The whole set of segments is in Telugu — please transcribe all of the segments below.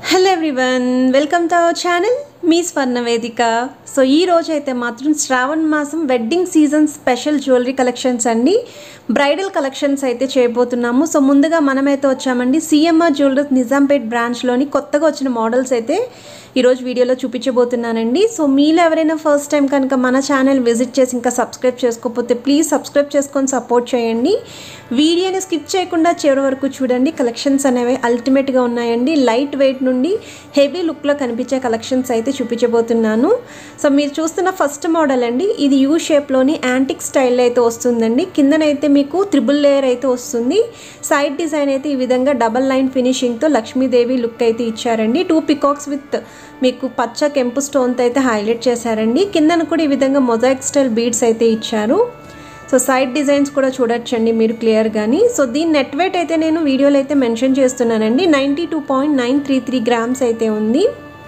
hello everyone welcome to our channel మీ స్వర్ణ వేదిక సో ఈ రోజు అయితే మాత్రం శ్రావణ మాసం wedding season special jewellery collections అండి బ్రైడల్ కలెక్షన్స్ అయితే చేయబోతున్నాము సో ముందుగా మనమైతే వచ్చామండి సిఎంఆర్ జ్యువెలర్స్ నిజాంపేట్ బ్రాంచ్లోని కొత్తగా వచ్చిన మోడల్స్ అయితే ఈరోజు వీడియోలో చూపించబోతున్నానండి సో మీలో ఎవరైనా ఫస్ట్ టైం కనుక మన ఛానల్ విజిట్ చేసి ఇంకా సబ్స్క్రైబ్ చేసుకోకపోతే ప్లీజ్ సబ్స్క్రైబ్ చేసుకొని సపోర్ట్ చేయండి వీడియోని స్కిప్ చేయకుండా చివరి వరకు చూడండి కలెక్షన్స్ అనేవి అల్టిమేట్గా ఉన్నాయండి లైట్ వెయిట్ నుండి హెవీ లుక్లో కనిపించే కలెక్షన్స్ అయితే చూపించబోతున్నాను సో మీరు చూస్తున్న ఫస్ట్ మోడల్ అండి ఇది యూ షేప్లోని యాంటిక్ స్టైల్ అయితే వస్తుందండి కిందనైతే మీకు త్రిబుల్ లేయర్ అయితే వస్తుంది సైడ్ డిజైన్ అయితే ఈ విధంగా డబల్ లైన్ ఫినిషింగ్తో లక్ష్మీదేవి లుక్ అయితే ఇచ్చారండి టూ పికాక్స్ విత్ మీకు పచ్చ కెంపు స్టోన్తో అయితే హైలైట్ చేశారండి కిందన కూడా ఈ విధంగా మొజాయిక్ స్టైల్ బీడ్స్ అయితే ఇచ్చారు సో సైడ్ డిజైన్స్ కూడా చూడొచ్చండి మీరు క్లియర్ కానీ సో దీని నెట్ వెయిట్ అయితే నేను వీడియోలో అయితే మెన్షన్ చేస్తున్నానండి ninety two point nine three three grams అయితే ఉంది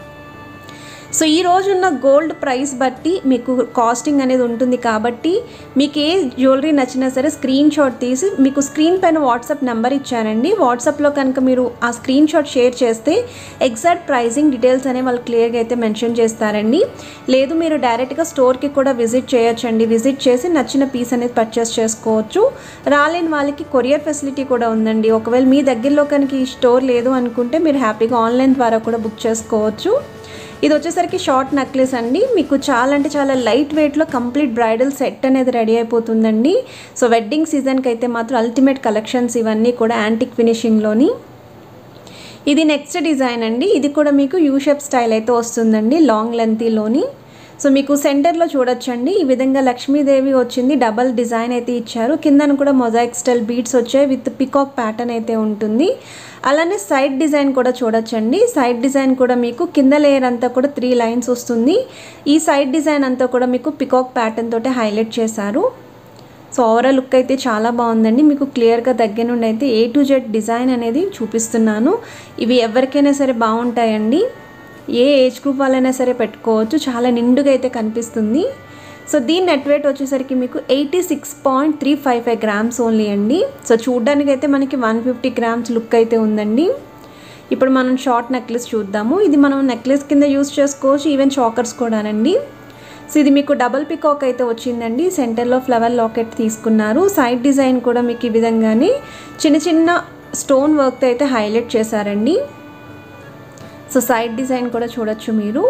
సో ఈ రోజున్న గోల్డ్ ప్రైస్ బట్టి మీకు కాస్టింగ్ అనేది ఉంటుంది కాబట్టి మీకు ఏ జ్యువెలరీ నచ్చినా సరే స్క్రీన్ షాట్ తీసి మీకు స్క్రీన్ పైన వాట్సాప్ నెంబర్ ఇచ్చారండి వాట్సాప్లో కనుక మీరు ఆ స్క్రీన్ షాట్ షేర్ చేస్తే ఎగ్జాక్ట్ ప్రైజింగ్ డీటెయిల్స్ అనేవి వాళ్ళు క్లియర్గా అయితే మెన్షన్ చేస్తారండి లేదు మీరు డైరెక్ట్గా స్టోర్కి కూడా విజిట్ చేయొచ్చండి విజిట్ చేసి నచ్చిన పీస్ అనేది పర్చేస్ చేసుకోవచ్చు రాలేని వాళ్ళకి కొరియర్ ఫెసిలిటీ కూడా ఉందండి ఒకవేళ మీ దగ్గరలో కనుక ఈ స్టోర్ లేదు అనుకుంటే మీరు హ్యాపీగా ఆన్లైన్ ద్వారా కూడా బుక్ చేసుకోవచ్చు ఇది వచ్చేసరికి షార్ట్ నెక్లెస్ అండి మీకు చాలా అంటే చాలా లైట్ వెయిట్లో కంప్లీట్ బ్రైడల్ సెట్ అనేది రెడీ అయిపోతుందండి సో వెడ్డింగ్ సీజన్కి అయితే మాత్రం అల్టిమేట్ కలెక్షన్స్ ఇవన్నీ కూడా యాంటిక్ ఫినిషింగ్లోని ఇది నెక్స్ట్ డిజైన్ అండి ఇది కూడా మీకు యూ షేప్ స్టైల్ అయితే వస్తుందండి లాంగ్ లెంతీలోని సో మీకు సెంటర్లో చూడొచ్చండి ఈ విధంగా లక్ష్మీదేవి వచ్చింది డబల్ డిజైన్ అయితే ఇచ్చారు కిందన కూడా మొజాయిక్ స్టైల్ బీడ్స్ వచ్చాయి విత్ పికాక్ ప్యాటర్న్ అయితే ఉంటుంది అలానే సైడ్ డిజైన్ కూడా చూడొచ్చండి సైడ్ డిజైన్ కూడా మీకు కింద లేయర్ అంతా కూడా త్రీ లైన్స్ వస్తుంది ఈ సైడ్ డిజైన్ అంతా కూడా మీకు పికాక్ ప్యాటర్న్ తోటి హైలైట్ చేశారు సో ఓవరాల్ లుక్ అయితే చాలా బాగుందండి మీకు క్లియర్గా దగ్గర నుండి అయితే ఏ టు జెడ్ డిజైన్ అనేది చూపిస్తున్నాను ఇవి ఎవరికైనా సరే బాగుంటాయండి ఏ ఏజ్ గ్రూప్ వాళ్ళైనా సరే పెట్టుకోవచ్చు చాలా నిండుగా అయితే కనిపిస్తుంది సో దీని నెట్ వెయిట్ వచ్చేసరికి మీకు eighty six point three five five grams only అండి సో చూడ్డానికి అయితే మనకి వన్ ఫిఫ్టీ గ్రామ్స్ లుక్ అయితే ఉందండి ఇప్పుడు మనం షార్ట్ నెక్లెస్ చూద్దాము ఇది మనం నెక్లెస్ కింద యూస్ చేసుకోవచ్చు ఈవెన్ చాకర్స్ కూడానండి సో ఇది మీకు డబల్ పికాక్ అయితే వచ్చిందండి సెంటర్లో ఫ్లవర్ లాకెట్ తీసుకున్నారు సైడ్ డిజైన్ కూడా మీకు ఈ విధంగానే చిన్న చిన్న స్టోన్ వర్క్తో అయితే హైలైట్ చేశారండి సో సైడ్ డిజైన్ కూడా చూడొచ్చు మీరు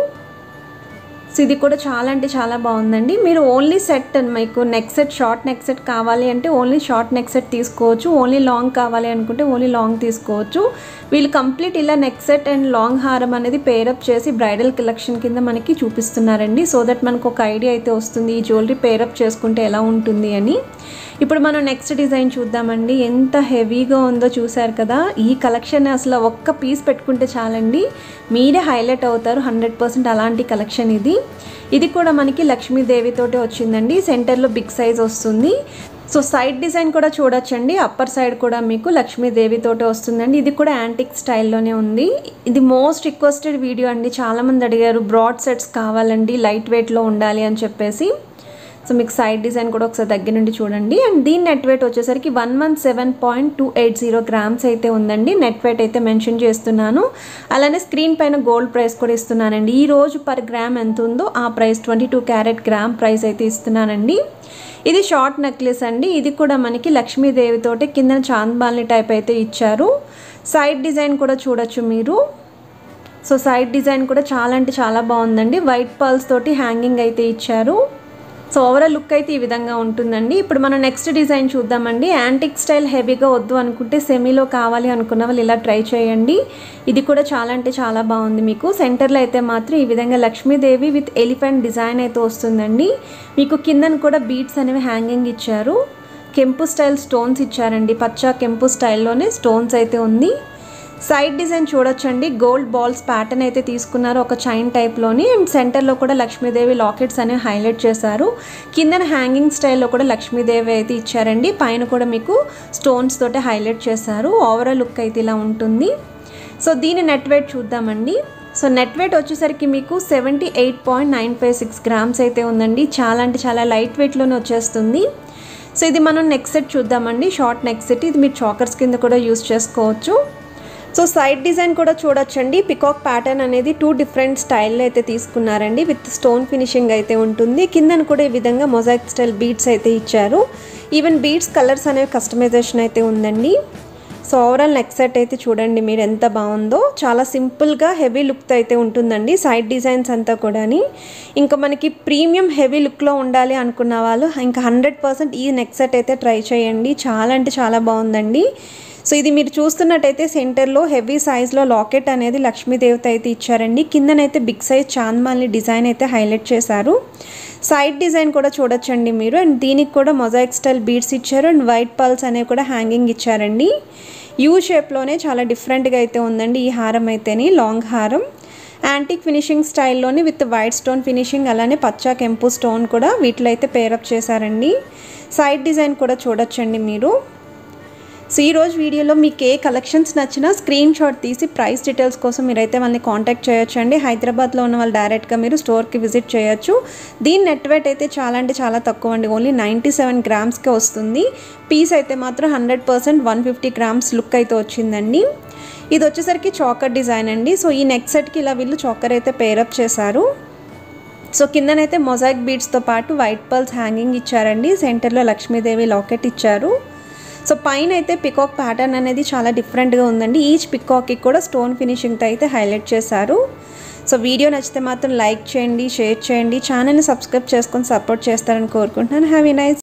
సో ఇది కూడా చాలా అంటే చాలా బాగుందండి మీరు ఓన్లీ సెట్ మీకు neck set short neck set కావాలి అంటే ఓన్లీ షార్ట్ నెక్ సెట్ తీసుకోవచ్చు ఓన్లీ లాంగ్ కావాలి అనుకుంటే ఓన్లీ లాంగ్ తీసుకోవచ్చు వీళ్ళు కంప్లీట్ ఇలా నెక్ సెట్ అండ్ లాంగ్ హారం అనేది పేరప్ చేసి బ్రైడల్ కలెక్షన్ కింద మనకి చూపిస్తున్నారండి సో దట్ మనకు ఒక ఐడియా అయితే వస్తుంది ఈ జ్యువెలరీ పేరప్ చేసుకుంటే ఎలా ఉంటుంది అని ఇప్పుడు మనం నెక్స్ట్ డిజైన్ చూద్దామండి ఎంత హెవీగా ఉందో చూసారు కదా ఈ కలెక్షన్ అసలు ఒక్క పీస్ పెట్టుకుంటే చాలండి మీరే హైలైట్ అవుతారు హండ్రెడ్ పర్సెంట్ అలాంటి కలెక్షన్ ఇది ఇది కూడా మనకి లక్ష్మీదేవితోటే వచ్చిందండి సెంటర్లో బిగ్ సైజ్ వస్తుంది సో సైడ్ డిజైన్ కూడా చూడొచ్చండి అప్పర్ సైడ్ కూడా మీకు లక్ష్మీదేవితోటే వస్తుందండి ఇది కూడా యాంటిక్ స్టైల్లోనే ఉంది ఇది మోస్ట్ రిక్వెస్టెడ్ వీడియో అండి చాలామంది అడిగారు బ్రాడ్ సెట్స్ కావాలండి లైట్ వెయిట్లో ఉండాలి అని చెప్పేసి సో మీకు సైడ్ డిజైన్ కూడా ఒకసారి దగ్గర నుండి చూడండి అండ్ దీని నెట్ వెయిట్ వచ్చేసరికి one one seven point two eight zero grams అయితే ఉందండి నెట్ వెయిట్ అయితే మెన్షన్ చేస్తున్నాను అలానే స్క్రీన్ పైన గోల్డ్ ప్రైస్ కూడా ఇస్తున్నానండి ఈ రోజు పర్ గ్రామ్ ఎంత ఉందో ఆ price twenty two carat gram price అయితే ఇస్తున్నానండి ఇది షార్ట్ నెక్లెస్ అండి ఇది కూడా మనకి లక్ష్మీదేవితోటి కింద చాంద్బాల్ని టైప్ అయితే ఇచ్చారు సైడ్ డిజైన్ కూడా చూడొచ్చు మీరు సో సైడ్ డిజైన్ కూడా చాలా అంటే చాలా బాగుందండి వైట్ పర్ల్స్ తోటి హ్యాంగింగ్ అయితే ఇచ్చారు సో ఓవరాల్ లుక్ అయితే ఈ విధంగా ఉంటుందండి ఇప్పుడు మనం నెక్స్ట్ డిజైన్ చూద్దామండి యాంటిక్ స్టైల్ హెవీగా వద్దు అనుకుంటే సెమీలో కావాలి అనుకున్న వాళ్ళు ఇలా ట్రై చేయండి ఇది కూడా చాలా అంటే చాలా బాగుంది మీకు సెంటర్లో అయితే మాత్రం ఈ విధంగా లక్ష్మీదేవి విత్ ఎలిఫెంట్ డిజైన్ అయితే వస్తుందండి మీకు కిందన కూడా బీట్స్ అనేవి హ్యాంగింగ్ ఇచ్చారు కెంపు స్టైల్ స్టోన్స్ ఇచ్చారండి పచ్చ కెంపు స్టైల్లోనే స్టోన్స్ అయితే ఉంది సైడ్ డిజైన్ చూడొచ్చండి గోల్డ్ బాల్స్ ప్యాటర్న్ అయితే తీసుకున్నారు ఒక చైన్ టైప్లోని అండ్ సెంటర్లో కూడా లక్ష్మీదేవి లాకెట్స్ అనేవి హైలైట్ చేశారు కిందన హ్యాంగింగ్ స్టైల్లో కూడా లక్ష్మీదేవి అయితే ఇచ్చారండి పైన కూడా మీకు స్టోన్స్ తోటి హైలైట్ చేశారు ఓవరాల్ లుక్ అయితే ఇలా ఉంటుంది సో దీని నెట్ వెయిట్ చూద్దామండి సో నెట్ వెయిట్ వచ్చేసరికి మీకు seventy eight point nine five six grams అయితే ఉందండి చాలా అంటే చాలా లైట్ వెయిట్లోనే వచ్చేస్తుంది సో ఇది మనం నెక్ సెట్ చూద్దామండి షార్ట్ నెక్ సెట్ ఇది మీరు చాకర్స్ కింద కూడా యూస్ చేసుకోవచ్చు సో సైడ్ డిజైన్ కూడా చూడొచ్చండి పికాక్ ప్యాటర్న్ అనేది టూ డిఫరెంట్ స్టైల్లో అయితే తీసుకున్నారండి విత్ స్టోన్ ఫినిషింగ్ అయితే ఉంటుంది కిందన కూడా ఈ విధంగా మొజాయిక్ స్టైల్ బీడ్స్ అయితే ఇచ్చారు ఈవెన్ బీడ్స్ కలర్స్ అనేవి కస్టమైజేషన్ అయితే ఉందండి సో ఓవరాల్ నెక్ సెట్ అయితే చూడండి మీరు ఎంత బాగుందో చాలా సింపుల్గా హెవీ లుక్తో అయితే ఉంటుందండి సైడ్ డిజైన్స్ అంతా కూడాని ఇంకా మనకి ప్రీమియం హెవీ లుక్లో ఉండాలి అనుకున్న వాళ్ళు ఇంకా హండ్రెడ్ పర్సెంట్ ఈ నెక్ సెట్ అయితే ట్రై చేయండి చాలా అంటే చాలా బాగుందండి సో ఇది మీరు చూస్తున్నట్టయితే సెంటర్లో హెవీ సైజ్లో లాకెట్ అనేది లక్ష్మీదేవత అయితే ఇచ్చారండి కిందనైతే బిగ్ సైజ్ చాంద్మాలి డిజైన్ అయితే హైలైట్ చేశారు సైడ్ డిజైన్ కూడా చూడొచ్చండి మీరు అండ్ దీనికి కూడా మొజాయిక్ స్టైల్ బీడ్స్ ఇచ్చారు అండ్ వైట్ పల్స్ అనేవి కూడా హ్యాంగింగ్ ఇచ్చారండి యూ షేప్లోనే చాలా డిఫరెంట్గా అయితే ఉందండి ఈ హారం అయితేని లాంగ్ హారం యాంటిక్ ఫినిషింగ్ స్టైల్లోని విత్ వైట్ స్టోన్ ఫినిషింగ్ అలానే పచ్చా కెంపు స్టోన్ కూడా వీటిలో అయితే పేరప్ చేశారండి సైడ్ డిజైన్ కూడా చూడొచ్చండి మీరు సో ఈ రోజు వీడియోలో మీకు ఏ కలెక్షన్స్ నచ్చినా స్క్రీన్ షాట్ తీసి ప్రైస్ డీటెయిల్స్ కోసం మీరైతే వాళ్ళని కాంటాక్ట్ చేయొచ్చు అండి హైదరాబాద్లో ఉన్న వాళ్ళు డైరెక్ట్గా మీరు స్టోర్కి విజిట్ చేయొచ్చు దీని నెట్ వెయిట్ అయితే చాలా అంటే చాలా తక్కువ అండి ఓన్లీ నైంటీ సెవెన్ గ్రామ్స్కే వస్తుంది పీస్ అయితే మాత్రం hundred percent one fifty grams look అయితే వచ్చిందండి ఇది వచ్చేసరికి చాకర్ డిజైన్ అండి సో ఈ నెక్ సెట్కి ఇలా వీళ్ళు చాకర్ అయితే పేరప్ చేశారు సో కిందనైతే మొజాయిక్ బీడ్స్తో పాటు వైట్ పర్ల్స్ హ్యాంగింగ్ ఇచ్చారండి సెంటర్లో లక్ష్మీదేవి లాకెట్ ఇచ్చారు సో పైన అయితే పికాక్ ప్యాటర్న్ అనేది చాలా డిఫరెంట్గా ఉందండి ఈచ్ పికాక్కి కూడా స్టోన్ ఫినిషింగ్తో అయితే హైలైట్ చేశారు సో వీడియో నచ్చితే మాత్రం లైక్ చేయండి షేర్ చేయండి ఛానల్ని సబ్స్క్రైబ్ చేసుకొని సపోర్ట్ చేస్తారని కోరుకుంటున్నాను హ్యావీ నైస్